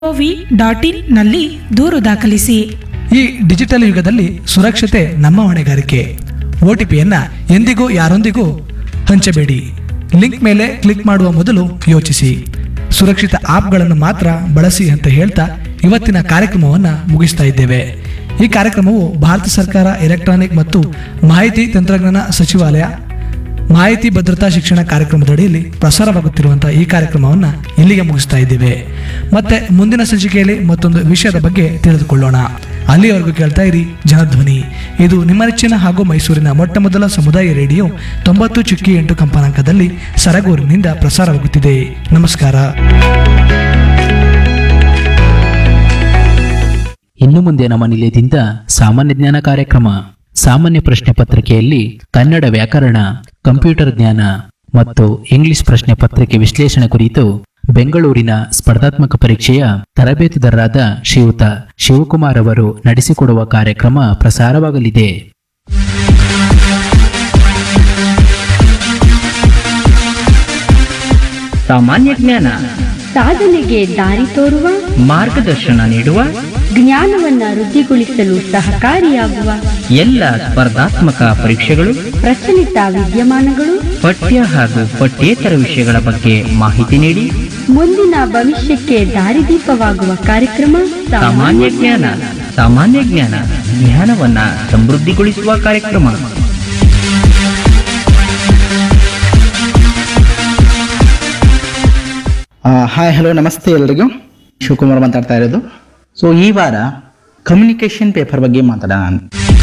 V dot in ನಲ್ಲಿ ದೂರು ದಾಖಲಿಸಿ ಈ ಡಿಜಿಟಲ್ ಯುಗದಲ್ಲಿ ಸುರಕ್ಷತೆ ನಮ್ಮ ಹೊಣೆಗಾರಿಕೆ ಒ ಟಿ ಪಿಯನ್ನು ಎಂದಿಗೂ ಯಾರೊಂದಿಗೂ ಹಂಚಬೇಡಿ ಲಿಂಕ್ ಮೇಲೆ ಕ್ಲಿಕ್ ಮಾಡುವ ಮೊದಲು ಯೋಚಿಸಿ ಸುರಕ್ಷಿತ ಆಪ್ಗಳನ್ನು ಮಾತ್ರ ಬಳಸಿ ಅಂತ ಹೇಳ್ತಾ ಇವತ್ತಿನ ಕಾರ್ಯಕ್ರಮವನ್ನು ಮುಗಿಸ್ತಾ ಇದ್ದೇವೆ ಈ ಕಾರ್ಯಕ್ರಮವು ಭಾರತ ಸರ್ಕಾರ ಎಲೆಕ್ಟ್ರಾನಿಕ್ ಮತ್ತು ಮಾಹಿತಿ ತಂತ್ರಜ್ಞಾನ ಸಚಿವಾಲಯ ಮಾಹಿತಿ ಭದ್ರತಾ ಶಿಕ್ಷಣ ಕಾರ್ಯಕ್ರಮದ ಅಡಿಯಲ್ಲಿ ಪ್ರಸಾರವಾಗುತ್ತಿರುವಂತಹ ಈ ಕಾರ್ಯಕ್ರಮವನ್ನು ಇಲ್ಲಿಗೆ ಮುಗಿಸ್ತಾ ಇದ್ದೇವೆ ಮತ್ತೆ ಮುಂದಿನ ಸಂಚಿಕೆಯಲ್ಲಿ ಮತ್ತೊಂದು ವಿಷಯದ ಬಗ್ಗೆ ತಿಳಿದುಕೊಳ್ಳೋಣ ಅಲ್ಲಿಯವರೆಗೂ ಕೇಳ್ತಾ ಇರಿ ಜನಧ್ವನಿ ಇದು ನಿಮ್ಮ ನೆಚ್ಚಿನ ಹಾಗೂ ಮೈಸೂರಿನ ಮೊಟ್ಟ ಮೊದಲ ಸಮುದಾಯ ರೇಡಿಯೋ ತೊಂಬತ್ತು ಚುಕ್ಕಿ ಎಂಟು ಕಂಪನಾಂಕದಲ್ಲಿ ಸರಗೂರಿನಿಂದ ಪ್ರಸಾರವಾಗುತ್ತಿದೆ ನಮಸ್ಕಾರ ಇನ್ನು ಮುಂದೆ ನಮ್ಮ ನಿಲಯದಿಂದ ಸಾಮಾನ್ಯ ಜ್ಞಾನ ಕಾರ್ಯಕ್ರಮ ಸಾಮಾನ್ಯ ಪ್ರಶ್ನೆ ಪತ್ರಿಕೆಯಲ್ಲಿ ಕನ್ನಡ ವ್ಯಾಕರಣ ಕಂಪ್ಯೂಟರ್ ಜ್ಞಾನ ಮತ್ತು ಇಂಗ್ಲಿಷ್ ಪ್ರಶ್ನೆ ಪತ್ರಿಕೆ ವಿಶ್ಲೇಷಣೆ ಕುರಿತು ಬೆಂಗಳೂರಿನ ಸ್ಪರ್ಧಾತ್ಮಕ ಪರೀಕ್ಷೆಯ ತರಬೇತುದಾರರಾದ ಶ್ರೀಯುತ ಶಿವಕುಮಾರ್ ಅವರು ನಡೆಸಿಕೊಡುವ ಕಾರ್ಯಕ್ರಮ ಪ್ರಸಾರವಾಗಲಿದೆ ಸಾಮಾನ್ಯ ಜ್ಞಾನ ಸಾಧನೆಗೆ ದಾರಿ ತೋರುವ ಮಾರ್ಗದರ್ಶನ ನೀಡುವ ಜ್ಞಾನವನ್ನ ವೃದ್ಧಿಗೊಳಿಸಲು ಸಹಕಾರಿಯಾಗುವ ಎಲ್ಲ ಸ್ಪರ್ಧಾತ್ಮಕ ಪರೀಕ್ಷೆಗಳು ಪ್ರಚಲಿತ ವಿದ್ಯಮಾನಗಳು ಪಠ್ಯ ಹಾಗೂ ಪಠ್ಯೇತರ ವಿಷಯಗಳ ಬಗ್ಗೆ ಮಾಹಿತಿ ನೀಡಿ ಮುಂದಿನ ಭವಿಷ್ಯಕ್ಕೆ ದಾರಿದೀಪವಾಗುವ ಕಾರ್ಯಕ್ರಮ ಸಾಮಾನ್ಯ ಜ್ಞಾನ ಸಾಮಾನ್ಯ ಜ್ಞಾನ ಜ್ಞಾನವನ್ನ ಸಮೃದ್ಧಿಗೊಳಿಸುವ ಕಾರ್ಯಕ್ರಮ ಹಾಯ್ ಹಲೋ ನಮಸ್ತೆ ಎಲ್ರಿಗೂ ಶಿವಕುಮಾರ್ ಮಾತಾಡ್ತಾ ಇರೋದು ಸೊ ಈ ವಾರ ಕಮ್ಯುನಿಕೇಷನ್ ಪೇಪರ್ ಬಗ್ಗೆ ಮಾತಾಡೋಣ ನಾನು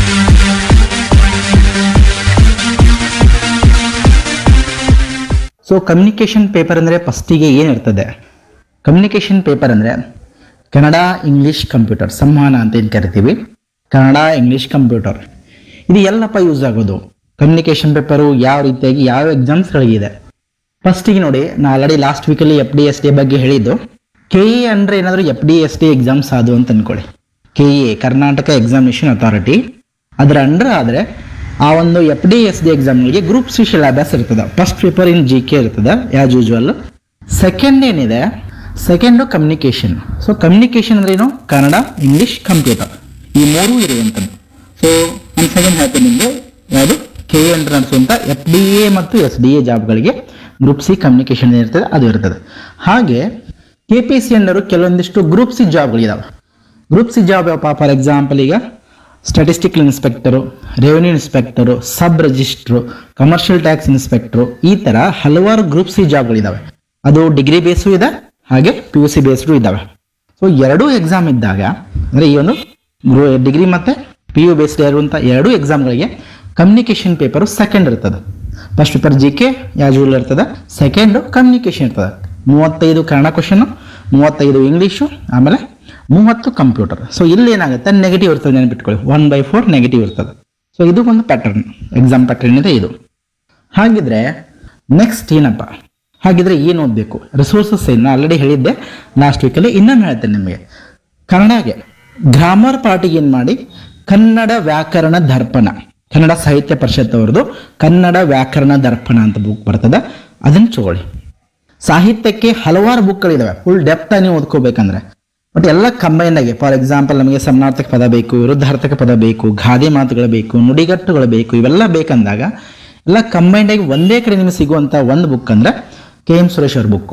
ಸೊ ಕಮ್ಯುನಿಕೇಷನ್ ಪೇಪರ್ ಅಂದರೆ ಫಸ್ಟಿಗೆ ಏನಿರ್ತದೆ ಕಮ್ಯುನಿಕೇಷನ್ ಪೇಪರ್ ಅಂದರೆ ಕನ್ನಡ ಇಂಗ್ಲೀಷ್ ಕಂಪ್ಯೂಟರ್ ಸಂವಹನ ಅಂತ ಏನು ಕರಿತೀವಿ ಕನ್ನಡ ಇಂಗ್ಲೀಷ್ ಕಂಪ್ಯೂಟರ್ ಇದು ಎಲ್ಲಪ್ಪ ಯೂಸ್ ಆಗೋದು ಕಮ್ಯುನಿಕೇಷನ್ ಪೇಪರು ಯಾವ ರೀತಿಯಾಗಿ ಯಾವ ಎಕ್ಸಾಮ್ಸ್ಗಳಿಗಿದೆ ಫಸ್ಟಿಗೆ ನೋಡಿ ನಾ ಆಲ್ರೆಡಿ ಲಾಸ್ಟ್ ವೀಕಲ್ಲಿ ಎಫ್ ಡಿ ಎಸ್ ಡಿ ಬಗ್ಗೆ ಹೇಳಿದ್ದು ಕೆ ಎ ಅಂದರೆ ಏನಾದರೂ F D S D exams ಆದವು ಅಂತ ಅನ್ಕೊಳ್ಳಿ K A Karnataka examination authority ಅದರ ಅಂಡರ್ ಆದರೆ ಆ ಒಂದು ಎಫ್ ಡಿ ಎಸ್ ಡಿ ಎಕ್ಸಾಮ್ಗಳಿಗೆ ಗ್ರೂಪ್ ಸಿ ಸಿಲೆಬಸ್ ಇರ್ತದೆ first paper in G K ಇರ್ತದೆ ಆ್ಯಸ್ ಯೂಶ್ವಲ್ ಸೆಕೆಂಡ್ ಏನಿದೆ ಸೆಕೆಂಡು ಕಮ್ಯುನಿಕೇಷನ್ ಸೊ ಕಮ್ಯುನಿಕೇಷನ್ ಅಂದ್ರೆ ಏನು ಕನ್ನಡ ಇಂಗ್ಲೀಷ್ ಕಂಪ್ಯೂಟರ್ ಈ ಮೂರೂ ಇರುವಂಥದ್ದು ಸೊ ಒಂದು ಸೆಕೆಂಡ್ ಹೇಳ್ತೀನಿ ನಿಮಗೆ ಯಾವುದು ಕೆ ಎ ಅಂಡರ್ ಅನಿಸುವಂಥ ಎಫ್ ಡಿ ಎ ಮತ್ತು ಎಸ್ ಡಿ ಎ ಜಾಬ್ಗಳಿಗೆ ಗ್ರೂಪ್ ಸಿ ಕಮ್ಯುನಿಕೇಷನ್ ಇರ್ತದೆ ಅದು ಇರ್ತದೆ ಹಾಗೆ ಕೆ ಪಿ ಸಿ ಅಂಡರು ಕೆಲವೊಂದಿಷ್ಟು ಗ್ರೂಪ್ ಸಿ ಜಾಬ್ಗಳಿದಾವೆ ಗ್ರೂಪ್ ಸಿ ಜಾಬ್ ಯಾವಪ್ಪ ಫಾರ್ ಎಕ್ಸಾಂಪಲ್ ಈಗ statistical inspector revenue inspector sub registrar commercial tax inspector ಈ ಥರ ಹಲವಾರು ಗ್ರೂಪ್ ಸಿ ಜಾಬ್ಗಳಿದಾವೆ ಅದು ಡಿಗ್ರಿ ಬೇಸು ಇದೆ ಹಾಗೆ ಪಿ ಯು ಸಿ ಬೇಸ್ಡು ಇದ್ದಾವೆ ಸೊ ಎರಡೂ ಎಕ್ಸಾಮ್ ಇದ್ದಾಗ ಅಂದರೆ ಈ ಒಂದು ಡಿಗ್ರಿ ಮತ್ತು ಪಿ ಯು ಬೇಸ್ಡ್ ಇರುವಂಥ ಎರಡೂ ಎಕ್ಸಾಮ್ಗಳಿಗೆ ಕಮ್ಯುನಿಕೇಷನ್ ಪೇಪರು ಸೆಕೆಂಡ್ ಇರ್ತದೆ ಫಸ್ಟ್ ಪೇಪರ್ ಜಿ ಕೆ ಯಾಜೂಲ್ ಇರ್ತದೆ ಸೆಕೆಂಡು ಕಮ್ಯುನಿಕೇಷನ್ ಇರ್ತದೆ ಮೂವತ್ತೈದು ಕನ್ನಡ ಕ್ವಶನು ಮೂವತ್ತೈದು ಇಂಗ್ಲೀಷು ಆಮೇಲೆ ಮೂವತ್ತು ಕಂಪ್ಯೂಟರ್ ಸೊ ಇಲ್ಲಿ ಏನಾಗುತ್ತೆ ನೆಗೆಟಿವ್ ಇರ್ತದೆ ನೆನಪಿಟ್ಕೊಳ್ಳಿ ಒನ್ ಬೈ ಫೋರ್ ನೆಗೆಟಿವ್ ಇರ್ತದೆ ಸೊ ಇದು ಒಂದು ಪ್ಯಾಟರ್ನ್ ಎಕ್ಸಾಮ್ ಪ್ಯಾಟರ್ನ್ ಇದೆ ಇದು ಹಾಗಿದ್ರೆ ನೆಕ್ಸ್ಟ್ ಏನಪ್ಪ ಹಾಗಿದ್ರೆ ಏನು ಓದಬೇಕು ರಿಸೋರ್ಸಸ್ ಏನು ಆಲ್ರೆಡಿ ಹೇಳಿದ್ದೆ ಲಾಸ್ಟ್ ವೀಕಲ್ಲಿ ಇನ್ನೊಮ್ಮೆ ಹೇಳ್ತೇನೆ ನಿಮಗೆ ಕನ್ನಡಗೆ ಗ್ರಾಮರ್ ಪಾರ್ಟಿಗೆ ಏನು ಮಾಡಿ ಕನ್ನಡ ವ್ಯಾಕರಣ ದರ್ಪಣ ಕನ್ನಡ ಸಾಹಿತ್ಯ ಪರಿಷತ್ ಅವ್ರದ್ದು ಕನ್ನಡ ವ್ಯಾಕರಣ ದರ್ಪಣ ಅಂತ ಬುಕ್ ಬರ್ತದೆ ಅದನ್ನು ತಗೊಳ್ಳಿ ಸಾಹಿತ್ಯಕ್ಕೆ ಹಲವಾರು ಬುಕ್ಗಳಿದಾವೆ ಫುಲ್ ಡೆಪ್ತ್ ನೀವು ಓದ್ಕೋಬೇಕಂದ್ರೆ ಬಟ್ ಎಲ್ಲ ಕಂಬೈನ್ ಆಗಿ ಫಾರ್ ಎಕ್ಸಾಂಪಲ್ ನಮಗೆ ಸಮಾನಾರ್ಥಕ ಪದ ಬೇಕು ವಿರುದ್ಧಾರ್ಥಕ ಪದ ಬೇಕು ಗಾದೆ ಮಾತುಗಳು ಬೇಕು ನುಡಿಗಟ್ಟುಗಳು ಬೇಕು ಇವೆಲ್ಲ ಬೇಕಂದಾಗ ಎಲ್ಲ ಕಂಬೈಂಡ್ ಆಗಿ ಒಂದೇ ಕಡೆ ನಿಮಗೆ ಸಿಗುವಂಥ ಒಂದು ಬುಕ್ ಅಂದ್ರೆ ಕೆ ಎಂ ಸುರೇಶ್ ಅವ್ರ ಬುಕ್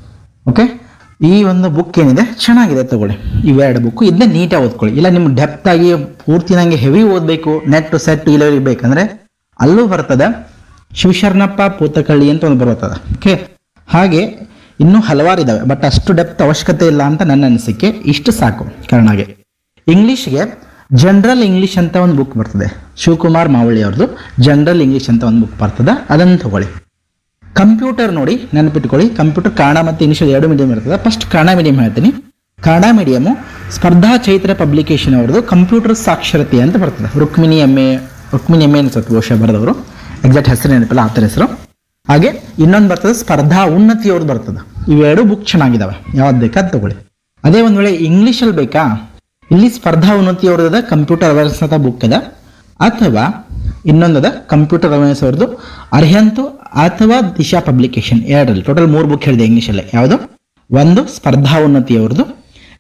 ಓಕೆ ಈ ಒಂದು ಬುಕ್ ಏನಿದೆ ಚೆನ್ನಾಗಿದೆ ತಗೊಳ್ಳಿ ಇವೆರಡು ಬುಕ್ ಇದನ್ನೇ ನೀಟಾಗಿ ಓದ್ಕೊಳ್ಳಿ ಇಲ್ಲ ನಿಮ್ಗೆ ಡೆಪ್ತ್ ಆಗಿ ಪೂರ್ತಿ ನಂಗೆ ಹೆವಿ ಓದಬೇಕು ನೆಟ್ ಸೆಟ್ ಇಲ್ಲ ಬೇಕಂದ್ರೆ ಅಲ್ಲೂ ಬರ್ತದೆ ಶಿವಶರಣಪ್ಪ ಪೂತಕಳ್ಳಿ ಅಂತ ಒಂದು ಬರ್ತದೆ ಓಕೆ ಹಾಗೆ ಇನ್ನೂ ಹಲವಾರು ಇದಾವೆ ಬಟ್ ಅಷ್ಟು ಡೆಪ್ತ್ ಅವಶ್ಯಕತೆ ಇಲ್ಲ ಅಂತ ನನ್ನ ಅನಿಸಿಕೆ ಇಷ್ಟು ಸಾಕು ಕನ್ನಡಗೆ ಇಂಗ್ಲೀಷ್ಗೆ ಜನರಲ್ ಇಂಗ್ಲೀಷ್ ಅಂತ ಒಂದು ಬುಕ್ ಬರ್ತದೆ ಶಿವಕುಮಾರ್ ಮಾವಳಿ ಅವ್ರದ್ದು ಜನರಲ್ ಇಂಗ್ಲೀಷ್ ಅಂತ ಒಂದು ಬುಕ್ ಬರ್ತದೆ ಅದನ್ನು ತಗೊಳ್ಳಿ ಕಂಪ್ಯೂಟರ್ ನೋಡಿ ನೆನಪಿಟ್ಕೊಳ್ಳಿ ಕಂಪ್ಯೂಟರ್ ಕನ್ನಡ ಮತ್ತು ಇಂಗ್ಲೀಷ್ ಎರಡು ಮೀಡಿಯಂ ಇರ್ತದೆ ಫಸ್ಟ್ ಕನ್ನಡ ಮೀಡಿಯಂ ಹೇಳ್ತೀನಿ ಕನ್ನಡ ಮೀಡಿಯಮು ಸ್ಪರ್ಧಾ ಚೈತ್ರ ಪಬ್ಲಿಕೇಶನ್ ಅವ್ರದ್ದು ಕಂಪ್ಯೂಟರ್ ಸಾಕ್ಷರತೆ ಅಂತ ಬರ್ತದೆ Rukmini M A Rukmini M A ಅನ್ಸುತ್ತೆ ಬಹುಶಃ ಬರೆದವರು ಎಕ್ಸಾಕ್ಟ್ ಹೆಸರು ನೆನಪಿಲ್ಲ ಆತರ ಹೆಸರು ಹಾಗೆ ಇನ್ನೊಂದು ಬರ್ತದೆ ಸ್ಪರ್ಧಾ ಉನ್ನತಿ ಅವ್ರದ್ದು ಬರ್ತದೆ ಇವೆರಡು ಬುಕ್ ಚೆನ್ನಾಗಿದಾವೆ ಯಾವ್ದು ಬೇಕಾದ್ ತಗೊಳ್ಳಿ ಅದೇ ಒಂದು ವೇಳೆ ಇಂಗ್ಲೀಷಲ್ಲಿ ಬೇಕಾ ಇಲ್ಲಿ ಸ್ಪರ್ಧಾ ಉನ್ನತಿ ಅವ್ರದ್ದು ಕಂಪ್ಯೂಟರ್ ಅವೇರ್ನೆಸ್ ಅಂತ ಬುಕ್ ಇದೆ ಅಥವಾ ಇನ್ನೊಂದದ ಕಂಪ್ಯೂಟರ್ ಅವೇರ್ನೆಸ್ ಅವ್ರದ್ದು ಅರ್ಹಂತು ಅಥವಾ ದಿಶಾ ಪಬ್ಲಿಕೇಶನ್ ಎರಡರಲ್ಲಿ ಟೋಟಲ್ ಮೂರು ಬುಕ್ ಹೇಳಿದೆ ಇಂಗ್ಲೀಷಲ್ಲೇ ಯಾವುದು ಒಂದು ಸ್ಪರ್ಧಾ ಉನ್ನತಿ ಅವ್ರದ್ದು